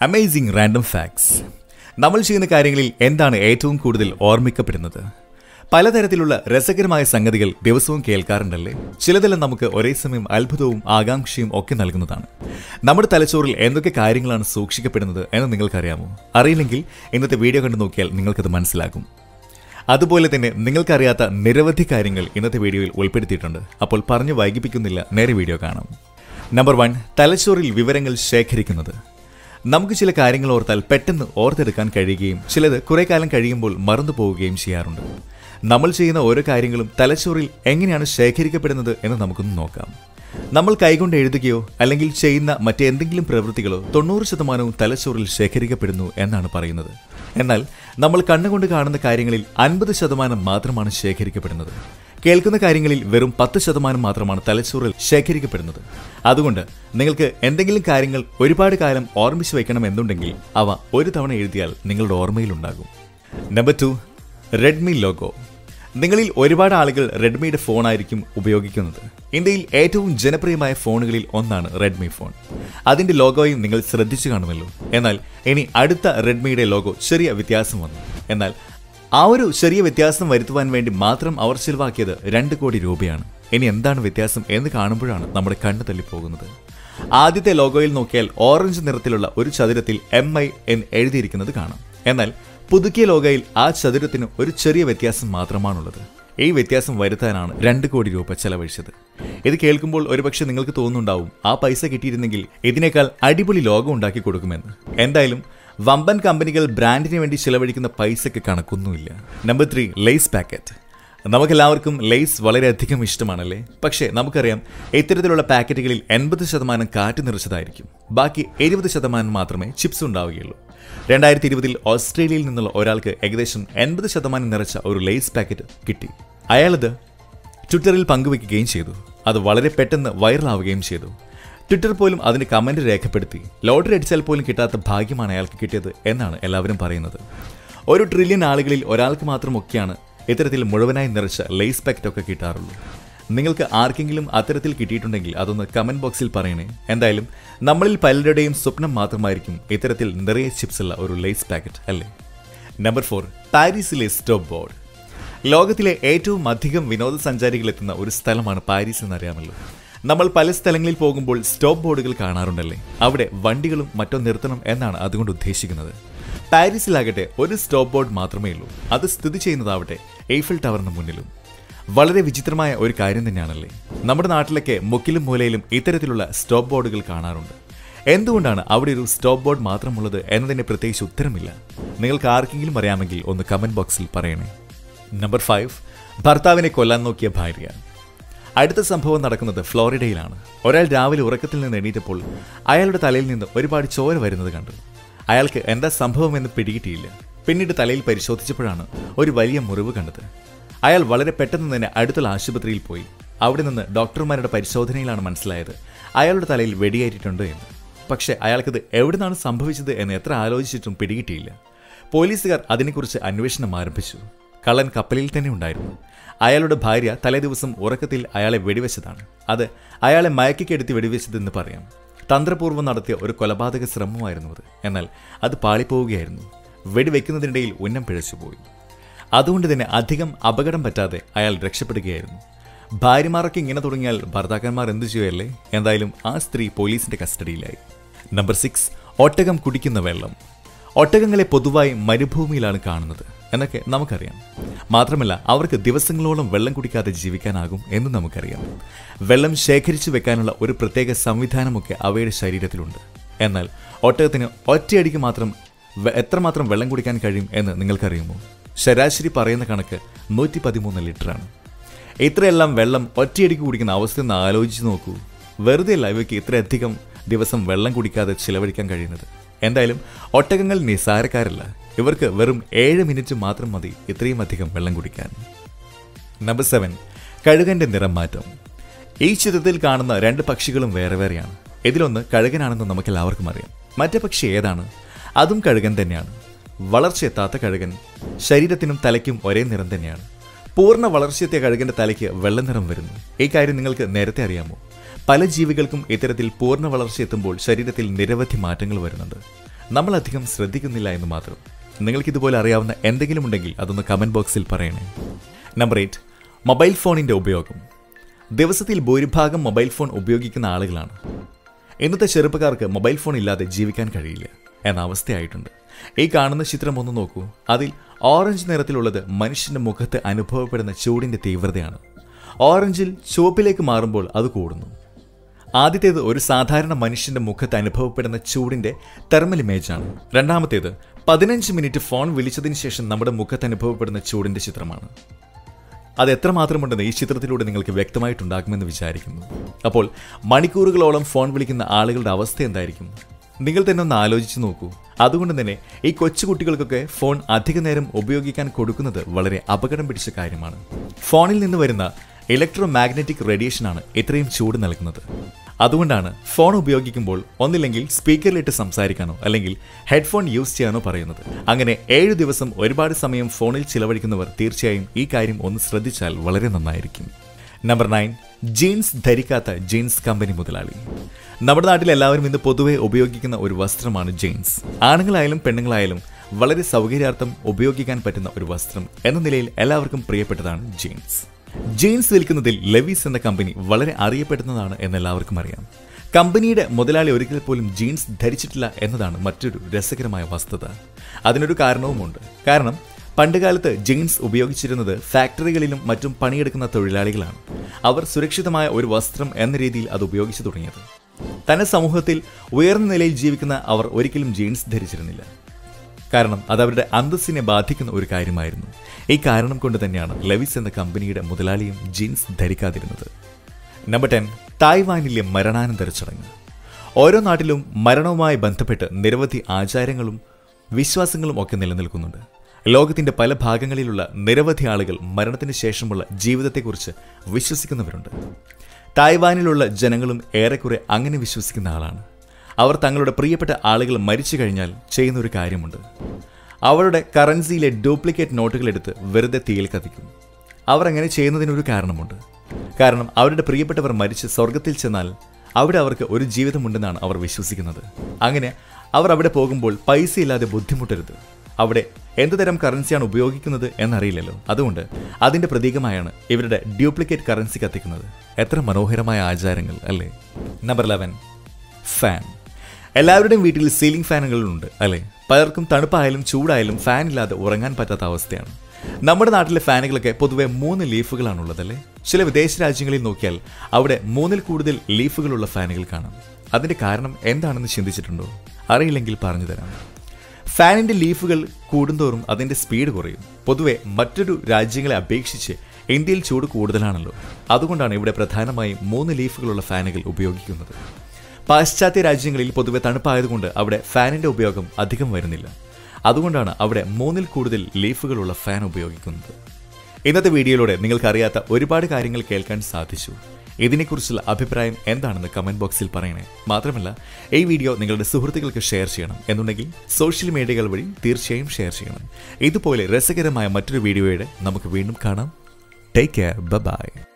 amazing random facts നമ്മൾ ചെയ്യുന്ന കാര്യങ്ങളിൽ എന്താണ് ഏറ്റവും കൂടുതൽ ഓർമ്മിക്കപ്പെടുന്നത് പലതരത്തിലുള്ള രസകരമായ സംഗതികൾ ദിവസവും കേൾക്കാറുണ്ടല്ലേ ചിലതെല്ലാം നമുക്ക് ഒരേ സമയം അത്ഭുതവും ആകാംക്ഷയും ഒക്കെ നൽകുന്നതാണ് നമ്മുടെ തലച്ചോറിൽ എന്തൊക്കെ കാര്യങ്ങളാണ് സൂക്ഷിക്കപ്പെടുന്നത് എന്ന് നിങ്ങൾക്കറിയാമോ അറിയില്ലെങ്കിൽ ഇന്നത്തെ വീഡിയോ കണ്ടു നോക്കിയാൽ നിങ്ങൾക്കത് മനസ്സിലാകും അതുപോലെ തന്നെ നിങ്ങൾക്കറിയാത്ത നിരവധി കാര്യങ്ങൾ ഇന്നത്തെ വീഡിയോയിൽ ഉൾപ്പെടുത്തിയിട്ടുണ്ട് അപ്പോൾ പറഞ്ഞു വൈകിപ്പിക്കുന്നില്ല നേരെ വീഡിയോ കാണാം നമ്പർ വൺ തലച്ചോറിൽ വിവരങ്ങൾ ശേഖരിക്കുന്നത് നമുക്ക് ചില കാര്യങ്ങൾ ഓർത്താൽ പെട്ടെന്ന് ഓർത്തെടുക്കാൻ കഴിയുകയും ചിലത് കുറെ കാലം കഴിയുമ്പോൾ മറന്നു പോവുകയും ചെയ്യാറുണ്ട് നമ്മൾ ചെയ്യുന്ന ഓരോ കാര്യങ്ങളും തലച്ചോറിൽ എങ്ങനെയാണ് ശേഖരിക്കപ്പെടുന്നത് എന്ന് നമുക്കൊന്ന് നോക്കാം നമ്മൾ കൈകൊണ്ട് എഴുതുകയോ അല്ലെങ്കിൽ ചെയ്യുന്ന മറ്റെന്തെങ്കിലും പ്രവൃത്തികളോ തൊണ്ണൂറ് ശതമാനവും തലച്ചോറിൽ ശേഖരിക്കപ്പെടുന്നു എന്നാണ് പറയുന്നത് എന്നാൽ നമ്മൾ കണ്ണുകൊണ്ട് കാണുന്ന കാര്യങ്ങളിൽ അൻപത് ശതമാനം മാത്രമാണ് ശേഖരിക്കപ്പെടുന്നത് കേൾക്കുന്ന കാര്യങ്ങളിൽ വെറും പത്ത് ശതമാനം മാത്രമാണ് തലച്ചോറിൽ ശേഖരിക്കപ്പെടുന്നത് അതുകൊണ്ട് നിങ്ങൾക്ക് എന്തെങ്കിലും കാര്യങ്ങൾ ഒരുപാട് കാലം ഓർമ്മിച്ചു വെക്കണം എന്നുണ്ടെങ്കിൽ അവ ഒരു തവണ എഴുതിയാൽ നിങ്ങളുടെ ഓർമ്മയിലുണ്ടാകും നമ്പർ ടു റെഡ്മി ലോഗോ നിങ്ങളിൽ ഒരുപാട് ആളുകൾ റെഡ്മിയുടെ ഫോണായിരിക്കും ഉപയോഗിക്കുന്നത് ഇന്ത്യയിൽ ഏറ്റവും ജനപ്രിയമായ ഫോണുകളിൽ ഒന്നാണ് റെഡ്മി ഫോൺ അതിന്റെ ലോഗോയും നിങ്ങൾ ശ്രദ്ധിച്ചു കാണുമല്ലോ എന്നാൽ ഇനി അടുത്ത റെഡ്മിയുടെ ലോഗോ ചെറിയ വ്യത്യാസം വന്നു എന്നാൽ ആ ഒരു ചെറിയ വ്യത്യാസം വരുത്തുവാൻ വേണ്ടി മാത്രം അവർ ചിലവാക്കിയത് രണ്ട് കോടി രൂപയാണ് ഇനി എന്താണ് വ്യത്യാസം എന്ന് കാണുമ്പോഴാണ് നമ്മുടെ കണ്ണ് തള്ളിപ്പോകുന്നത് ആദ്യത്തെ ലോഗോയിൽ നോക്കിയാൽ ഓറഞ്ച് നിറത്തിലുള്ള ഒരു ചതുരത്തിൽ എം ഐ എന്ന് എഴുതിയിരിക്കുന്നത് കാണാം എന്നാൽ പുതുക്കിയ ലോഗോയിൽ ആ ചതുരത്തിന് ഒരു ചെറിയ വ്യത്യാസം മാത്രമാണുള്ളത് ഈ വ്യത്യാസം വരുത്താനാണ് രണ്ട് കോടി രൂപ ചെലവഴിച്ചത് ഇത് കേൾക്കുമ്പോൾ ഒരുപക്ഷെ നിങ്ങൾക്ക് തോന്നുന്നുണ്ടാവും ആ പൈസ കിട്ടിയിരുന്നെങ്കിൽ ഇതിനേക്കാൾ അടിപൊളി ലോഗോ ഉണ്ടാക്കി കൊടുക്കുമെന്ന് എന്തായാലും വമ്പൻ കമ്പനികൾ ബ്രാൻഡിന് വേണ്ടി ചിലവഴിക്കുന്ന പൈസയ്ക്ക് കണക്കൊന്നുമില്ല നമ്പർ ത്രീ ലേസ് പാക്കറ്റ് നമുക്കെല്ലാവർക്കും ലേസ് വളരെയധികം ഇഷ്ടമാണല്ലേ പക്ഷേ നമുക്കറിയാം ഇത്തരത്തിലുള്ള പാക്കറ്റുകളിൽ എൺപത് ശതമാനം കാറ്റ് നിറച്ചതായിരിക്കും ബാക്കി എഴുപത് ശതമാനം മാത്രമേ ചിപ്സ് ഉണ്ടാവുകയുള്ളൂ രണ്ടായിരത്തി ഇരുപതിൽ ഓസ്ട്രേലിയയിൽ നിന്നുള്ള ഒരാൾക്ക് ഏകദേശം എൺപത് ശതമാനം നിറച്ച ഒരു ലേസ് പാക്കറ്റ് കിട്ടി അയാളത് ട്വിറ്ററിൽ പങ്കുവെക്കുകയും ചെയ്തു അത് വളരെ പെട്ടെന്ന് വൈറലാവുകയും ചെയ്തു ട്വിറ്റർ പോലും അതിന് കമന്റ് രേഖപ്പെടുത്തി ലോട്ടറി അടിച്ചാൽ പോലും കിട്ടാത്ത ഭാഗ്യമാണ് അയാൾക്ക് കിട്ടിയത് എന്നാണ് എല്ലാവരും പറയുന്നത് ഒരു ട്രില്യൺ ആളുകളിൽ ഒരാൾക്ക് മാത്രമൊക്കെയാണ് ഇത്തരത്തിൽ മുഴുവനായി നിറച്ച ലേസ് പാക്കറ്റ് ഒക്കെ കിട്ടാറുള്ളൂ നിങ്ങൾക്ക് ആർക്കെങ്കിലും അത്തരത്തിൽ കിട്ടിയിട്ടുണ്ടെങ്കിൽ അതൊന്ന് കമന്റ് ബോക്സിൽ പറയണേ എന്തായാലും നമ്മളിൽ പലരുടെയും സ്വപ്നം മാത്രമായിരിക്കും ഇത്തരത്തിൽ നിറയെ ചിപ്സ് ഉള്ള ഒരു ലേസ് പാക്കറ്റ് അല്ലേ നമ്പർ ഫോർ പാരീസിലെ സ്റ്റോപ്പ് ബോർഡ് ലോകത്തിലെ ഏറ്റവും അധികം വിനോദസഞ്ചാരികൾ എത്തുന്ന ഒരു സ്ഥലമാണ് പാരീസ് എന്നറിയാമല്ലോ നമ്മൾ പല സ്ഥലങ്ങളിൽ പോകുമ്പോൾ സ്റ്റോപ്പ് ബോർഡുകൾ കാണാറുണ്ടല്ലേ അവിടെ വണ്ടികളും മറ്റോ നിർത്തണം എന്നാണ് അതുകൊണ്ട് ഉദ്ദേശിക്കുന്നത് പാരീസിലാകട്ടെ ഒരു സ്റ്റോപ്പ് ബോർഡ് മാത്രമേ ഉള്ളൂ അത് സ്ഥിതി ചെയ്യുന്നതാവട്ടെ എയ്ഫിൽ ടവറിന് മുന്നിലും വളരെ വിചിത്രമായ ഒരു കാര്യം തന്നെയാണല്ലേ നമ്മുടെ നാട്ടിലൊക്കെ മുക്കിലും മൂലയിലും ഇത്തരത്തിലുള്ള സ്റ്റോപ്പ് ബോർഡുകൾ കാണാറുണ്ട് എന്തുകൊണ്ടാണ് അവിടെ ഒരു സ്റ്റോപ്പ് ബോർഡ് മാത്രമുള്ളത് എന്നതിന് പ്രത്യേകിച്ച് ഉത്തരമില്ല നിങ്ങൾക്ക് ആർക്കെങ്കിലും അറിയാമെങ്കിൽ ഒന്ന് കമന്റ് ബോക്സിൽ പറയണേ നമ്പർ ഫൈവ് ഭർത്താവിനെ കൊല്ലാൻ നോക്കിയ ഭാര്യ അടുത്ത സംഭവം നടക്കുന്നത് ഫ്ലോറിഡയിലാണ് ഒരാൾ രാവിലെ ഉറക്കത്തിൽ നിന്ന് എണീറ്റപ്പോൾ അയാളുടെ തലയിൽ നിന്ന് ഒരുപാട് ചോര വരുന്നത് കണ്ടു അയാൾക്ക് എന്താ സംഭവമെന്ന് പിടികിട്ടിയില്ല പിന്നീട് തലയിൽ പരിശോധിച്ചപ്പോഴാണ് ഒരു വലിയ മുറിവ് കണ്ടത് അയാൾ വളരെ പെട്ടെന്ന് തന്നെ അടുത്തുള്ള ആശുപത്രിയിൽ പോയി അവിടെ നിന്ന് ഡോക്ടർമാരുടെ പരിശോധനയിലാണ് മനസ്സിലായത് അയാളുടെ തലയിൽ വെടിയേറ്റിട്ടുണ്ട് എന്ന് പക്ഷേ അയാൾക്കത് എവിടുന്നാണ് സംഭവിച്ചത് എന്ന് എത്ര ആലോചിച്ചിട്ടും പിടികിട്ടിയില്ല പോലീസുകാർ അതിനെക്കുറിച്ച് അന്വേഷണം ആരംഭിച്ചു കള്ളൻ കപ്പലിൽ തന്നെ ഉണ്ടായിരുന്നു അയാളുടെ ഭാര്യ തലേദിവസം ഉറക്കത്തിൽ അയാളെ വെടിവെച്ചതാണ് അത് അയാളെ മയക്കിക്കെടുത്തി വെടിവെച്ചതെന്ന് പറയാം തന്ത്രപൂർവ്വം നടത്തിയ ഒരു കൊലപാതക ശ്രമമായിരുന്നു അത് എന്നാൽ അത് പാളിപ്പോവുകയായിരുന്നു വെടിവെക്കുന്നതിനിടയിൽ ഉന്നം പിഴച്ചുപോയി അതുകൊണ്ട് തന്നെ അധികം അപകടം പറ്റാതെ അയാൾ രക്ഷപ്പെടുകയായിരുന്നു ഭാര്യമാരൊക്കെ ഇങ്ങനെ തുടങ്ങിയാൽ ഭർത്താക്കന്മാർ എന്തു ചെയ്യുമല്ലേ എന്തായാലും ആ സ്ത്രീ പോലീസിന്റെ കസ്റ്റഡിയിലായി നമ്പർ സിക്സ് ഒട്ടകം കുടിക്കുന്ന വെള്ളം ഒട്ടകങ്ങളെ പൊതുവായി മരുഭൂമിയിലാണ് കാണുന്നത് എന്നൊക്കെ നമുക്കറിയാം മാത്രമല്ല അവർക്ക് ദിവസങ്ങളോളം വെള്ളം കുടിക്കാതെ ജീവിക്കാനാകും എന്ന് നമുക്കറിയാം വെള്ളം ശേഖരിച്ചു വെക്കാനുള്ള ഒരു പ്രത്യേക സംവിധാനമൊക്കെ അവയുടെ ശരീരത്തിലുണ്ട് എന്നാൽ ഒട്ടകത്തിന് ഒറ്റയടിക്ക് മാത്രം വെ- എത്രമാത്രം വെള്ളം കുടിക്കാൻ കഴിയും എന്ന് നിങ്ങൾക്കറിയുമോ ശരാശരി പറയുന്ന കണക്ക് നൂറ്റി പതിമൂന്ന് ലിറ്ററാണ് ഇത്രയെല്ലാം വെള്ളം ഒറ്റയടിക്ക് കുടിക്കുന്ന അവസ്ഥ ഒന്ന് ആലോചിച്ച് നോക്കൂ വെറുതെ അല്ല ഇവയ്ക്ക് ഇത്രയധികം ദിവസം വെള്ളം കുടിക്കാതെ ചിലവഴിക്കാൻ കഴിയുന്നത് എന്തായാലും ഒട്ടകങ്ങൾ നിസ്സാരക്കാരല്ല ഇവർക്ക് വെറും ഏഴ് മിനിറ്റ് മാത്രം മതി ഇത്രയും അധികം വെള്ളം കുടിക്കാൻ നമ്പർ സെവൻ കഴുകന്റെ നിറം മാറ്റം ഈ ചിത്രത്തിൽ കാണുന്ന രണ്ട് പക്ഷികളും വേറെ വേറെയാണ് ഇതിലൊന്ന് കഴുകനാണെന്ന് നമുക്ക് എല്ലാവർക്കും അറിയാം മറ്റേ പക്ഷി ഏതാണ് അതും കഴുകൻ തന്നെയാണ് വളർച്ചയെത്താത്ത കഴുകൻ ശരീരത്തിനും തലയ്ക്കും ഒരേ നിറം തന്നെയാണ് പൂർണ്ണ വളർച്ചയെത്തിയ കഴുകന്റെ തലയ്ക്ക് വെള്ള നിറം വരുന്നു ഈ കാര്യം നിങ്ങൾക്ക് നേരത്തെ അറിയാമോ പല ജീവികൾക്കും ഇത്തരത്തിൽ പൂർണ്ണ വളർച്ചയെത്തുമ്പോൾ ശരീരത്തിൽ നിരവധി മാറ്റങ്ങൾ വരുന്നുണ്ട് നമ്മൾ അധികം ശ്രദ്ധിക്കുന്നില്ല എന്ന് മാത്രം നിങ്ങൾക്ക് ഇതുപോലെ അറിയാവുന്ന എന്തെങ്കിലും ഉണ്ടെങ്കിൽ അതൊന്ന് കമന്റ് ബോക്സിൽ പറയണേ നമ്പർ എയ്റ്റ് മൊബൈൽ ഫോണിന്റെ ഉപയോഗം ദിവസത്തിൽ ഭൂരിഭാഗം മൊബൈൽ ഫോൺ ഉപയോഗിക്കുന്ന ആളുകളാണ് ഇന്നത്തെ ചെറുപ്പക്കാർക്ക് മൊബൈൽ ഫോൺ ഇല്ലാതെ ജീവിക്കാൻ കഴിയില്ല എന്ന അവസ്ഥയായിട്ടുണ്ട് ഈ കാണുന്ന ചിത്രം ഒന്ന് നോക്കൂ അതിൽ ഓറഞ്ച് നിറത്തിലുള്ളത് മനുഷ്യന്റെ മുഖത്ത് അനുഭവപ്പെടുന്ന ചൂടിന്റെ തീവ്രതയാണ് ഓറഞ്ചിൽ ചുവപ്പിലേക്ക് മാറുമ്പോൾ അത് കൂടുന്നു ആദ്യത്തേത് ഒരു സാധാരണ മനുഷ്യന്റെ മുഖത്ത് അനുഭവപ്പെടുന്ന ചൂടിന്റെ തെർമൽ ഇമേജാണ് രണ്ടാമത്തേത് പതിനഞ്ച് മിനിറ്റ് ഫോൺ വിളിച്ചതിന് ശേഷം നമ്മുടെ മുഖത്ത് അനുഭവപ്പെടുന്ന ചൂടിന്റെ ചിത്രമാണ് അത് എത്രമാത്രമുണ്ടെന്ന് ഈ ചിത്രത്തിലൂടെ നിങ്ങൾക്ക് വ്യക്തമായിട്ടുണ്ടാകുമെന്ന് വിചാരിക്കുന്നു അപ്പോൾ മണിക്കൂറുകളോളം ഫോൺ വിളിക്കുന്ന ആളുകളുടെ അവസ്ഥ എന്തായിരിക്കും നിങ്ങൾ തന്നെ ഒന്ന് ആലോചിച്ച് നോക്കൂ അതുകൊണ്ട് തന്നെ ഈ കൊച്ചുകുട്ടികൾക്കൊക്കെ ഫോൺ അധിക നേരം ഉപയോഗിക്കാൻ കൊടുക്കുന്നത് വളരെ അപകടം പിടിച്ച കാര്യമാണ് ഫോണിൽ നിന്ന് വരുന്ന ഇലക്ട്രോ മാഗ്നറ്റിക് റേഡിയേഷനാണ് ഇത്രയും ചൂട് നൽകുന്നത് അതുകൊണ്ടാണ് ഫോൺ ഉപയോഗിക്കുമ്പോൾ ഒന്നില്ലെങ്കിൽ സ്പീക്കറിലിട്ട് സംസാരിക്കാനോ അല്ലെങ്കിൽ ഹെഡ്ഫോൺ യൂസ് ചെയ്യാനോ പറയുന്നത് അങ്ങനെ ഏഴു ദിവസം ഒരുപാട് സമയം ഫോണിൽ ചിലവഴിക്കുന്നവർ തീർച്ചയായും ഈ കാര്യം ഒന്ന് ശ്രദ്ധിച്ചാൽ വളരെ നന്നായിരിക്കും നമ്പർ നയൻ ജീൻസ് ധരിക്കാത്ത ജീൻസ് കമ്പനി മുതലാളി നമ്മുടെ നാട്ടിൽ എല്ലാവരും ഇന്ന് പൊതുവെ ഉപയോഗിക്കുന്ന ഒരു വസ്ത്രമാണ് ജീൻസ് ആണുങ്ങളായാലും പെണ്ണുങ്ങളായാലും വളരെ സൗകര്യാർത്ഥം ഉപയോഗിക്കാൻ പറ്റുന്ന ഒരു വസ്ത്രം എന്ന നിലയിൽ എല്ലാവർക്കും പ്രിയപ്പെട്ടതാണ് ജീൻസ് ജീൻസ് വിൽക്കുന്നതിൽ ലെവീസ് എന്ന കമ്പനി വളരെ അറിയപ്പെടുന്നതാണ് എന്ന് എല്ലാവർക്കും അറിയാം കമ്പനിയുടെ മുതലാളി ഒരിക്കൽ പോലും ജീൻസ് ധരിച്ചിട്ടില്ല എന്നതാണ് മറ്റൊരു രസകരമായ വസ്തുത അതിനൊരു കാരണവുമുണ്ട് കാരണം പണ്ടുകാലത്ത് ജീൻസ് ഉപയോഗിച്ചിരുന്നത് ഫാക്ടറികളിലും മറ്റും പണിയെടുക്കുന്ന തൊഴിലാളികളാണ് അവർ സുരക്ഷിതമായ ഒരു വസ്ത്രം എന്ന രീതിയിൽ അത് ഉപയോഗിച്ചു തുടങ്ങിയത് തന്നെ സമൂഹത്തിൽ ഉയർന്ന നിലയിൽ ജീവിക്കുന്ന അവർ ഒരിക്കലും ജീൻസ് ധരിച്ചിരുന്നില്ല കാരണം അത് അവരുടെ അന്തസ്സിനെ ബാധിക്കുന്ന ഒരു കാര്യമായിരുന്നു ഈ കാരണം കൊണ്ട് തന്നെയാണ് ലെവിസ് എന്ന കമ്പനിയുടെ മുതലാളിയും ജീൻസ് ധരിക്കാതിരുന്നത് നമ്പർ ടെൻ തായ്വാനിലെ മരണാനന്തര ചടങ്ങ് ഓരോ നാട്ടിലും മരണവുമായി ബന്ധപ്പെട്ട് നിരവധി ആചാരങ്ങളും വിശ്വാസങ്ങളും ഒക്കെ നിലനിൽക്കുന്നുണ്ട് ലോകത്തിന്റെ പല ഭാഗങ്ങളിലുള്ള നിരവധി ആളുകൾ മരണത്തിന് ശേഷമുള്ള ജീവിതത്തെക്കുറിച്ച് വിശ്വസിക്കുന്നവരുണ്ട് തായ്വാനിലുള്ള ജനങ്ങളും ഏറെക്കുറെ അങ്ങനെ വിശ്വസിക്കുന്ന ആളാണ് അവർ തങ്ങളുടെ പ്രിയപ്പെട്ട ആളുകൾ മരിച്ചു കഴിഞ്ഞാൽ ചെയ്യുന്ന ഒരു കാര്യമുണ്ട് അവരുടെ കറൻസിയിലെ ഡ്യൂപ്ലിക്കേറ്റ് നോട്ടുകൾ എടുത്ത് വെറുതെ തീയിൽ കത്തിക്കും അവർ അങ്ങനെ ചെയ്യുന്നതിനൊരു കാരണമുണ്ട് കാരണം അവരുടെ പ്രിയപ്പെട്ടവർ മരിച്ച് സ്വർഗത്തിൽ ചെന്നാൽ അവിടെ അവർക്ക് ഒരു ജീവിതമുണ്ടെന്നാണ് അവർ വിശ്വസിക്കുന്നത് അങ്ങനെ അവർ അവിടെ പോകുമ്പോൾ പൈസ ഇല്ലാതെ ബുദ്ധിമുട്ടരുത് അവിടെ എന്ത് തരം കറൻസിയാണ് ഉപയോഗിക്കുന്നത് എന്നറിയില്ലല്ലോ അതുകൊണ്ട് അതിന്റെ പ്രതീകമായാണ് ഇവരുടെ ഡ്യൂപ്ലിക്കേറ്റ് കറൻസി കത്തിക്കുന്നത് എത്ര മനോഹരമായ ആചാരങ്ങൾ അല്ലേ നമ്പർ ലെവൻ ഫാൻ എല്ലാവരുടെയും വീട്ടിൽ സീലിംഗ് ഫാനുകളുണ്ട് അല്ലേ പലർക്കും തണുപ്പായാലും ചൂടായാലും ഫാൻ ഇല്ലാതെ ഉറങ്ങാൻ പറ്റാത്ത അവസ്ഥയാണ് നമ്മുടെ നാട്ടിലെ ഫാനുകളൊക്കെ പൊതുവെ മൂന്ന് ലീഫുകളാണുള്ളതല്ലേ ചില വിദേശ രാജ്യങ്ങളിൽ നോക്കിയാൽ അവിടെ മൂന്നിൽ കൂടുതൽ ലീഫുകളുള്ള ഫാനുകൾ കാണാം അതിന്റെ കാരണം എന്താണെന്ന് ചിന്തിച്ചിട്ടുണ്ടോ അറിയില്ലെങ്കിൽ പറഞ്ഞു തരാം ഫാനിന്റെ ലീഫുകൾ കൂടുന്തോറും അതിന്റെ സ്പീഡ് കുറയും പൊതുവെ മറ്റൊരു രാജ്യങ്ങളെ അപേക്ഷിച്ച് ഇന്ത്യയിൽ ചൂട് കൂടുതലാണല്ലോ അതുകൊണ്ടാണ് ഇവിടെ പ്രധാനമായും മൂന്ന് ലീഫുകളുള്ള ഫാനുകൾ ഉപയോഗിക്കുന്നത് പാശ്ചാത്യ രാജ്യങ്ങളിൽ പൊതുവെ തണുപ്പായതുകൊണ്ട് അവിടെ ഫാനിന്റെ ഉപയോഗം അധികം വരുന്നില്ല അതുകൊണ്ടാണ് അവിടെ മൂന്നിൽ കൂടുതൽ ലീഫുകളുള്ള ഫാൻ ഉപയോഗിക്കുന്നത് ഇന്നത്തെ വീഡിയോയിലൂടെ നിങ്ങൾക്കറിയാത്ത ഒരുപാട് കാര്യങ്ങൾ കേൾക്കാൻ സാധിച്ചു ഇതിനെക്കുറിച്ചുള്ള അഭിപ്രായം എന്താണെന്ന് കമന്റ് ബോക്സിൽ പറയണേ മാത്രമല്ല ഈ വീഡിയോ നിങ്ങളുടെ സുഹൃത്തുക്കൾക്ക് ഷെയർ ചെയ്യണം എന്നുണ്ടെങ്കിൽ സോഷ്യൽ മീഡിയകൾ വഴി തീർച്ചയായും ഷെയർ ചെയ്യണം ഇതുപോലെ രസകരമായ മറ്റൊരു വീഡിയോയുടെ നമുക്ക് വീണ്ടും കാണാം ടേക്ക് കെയർ ബൈ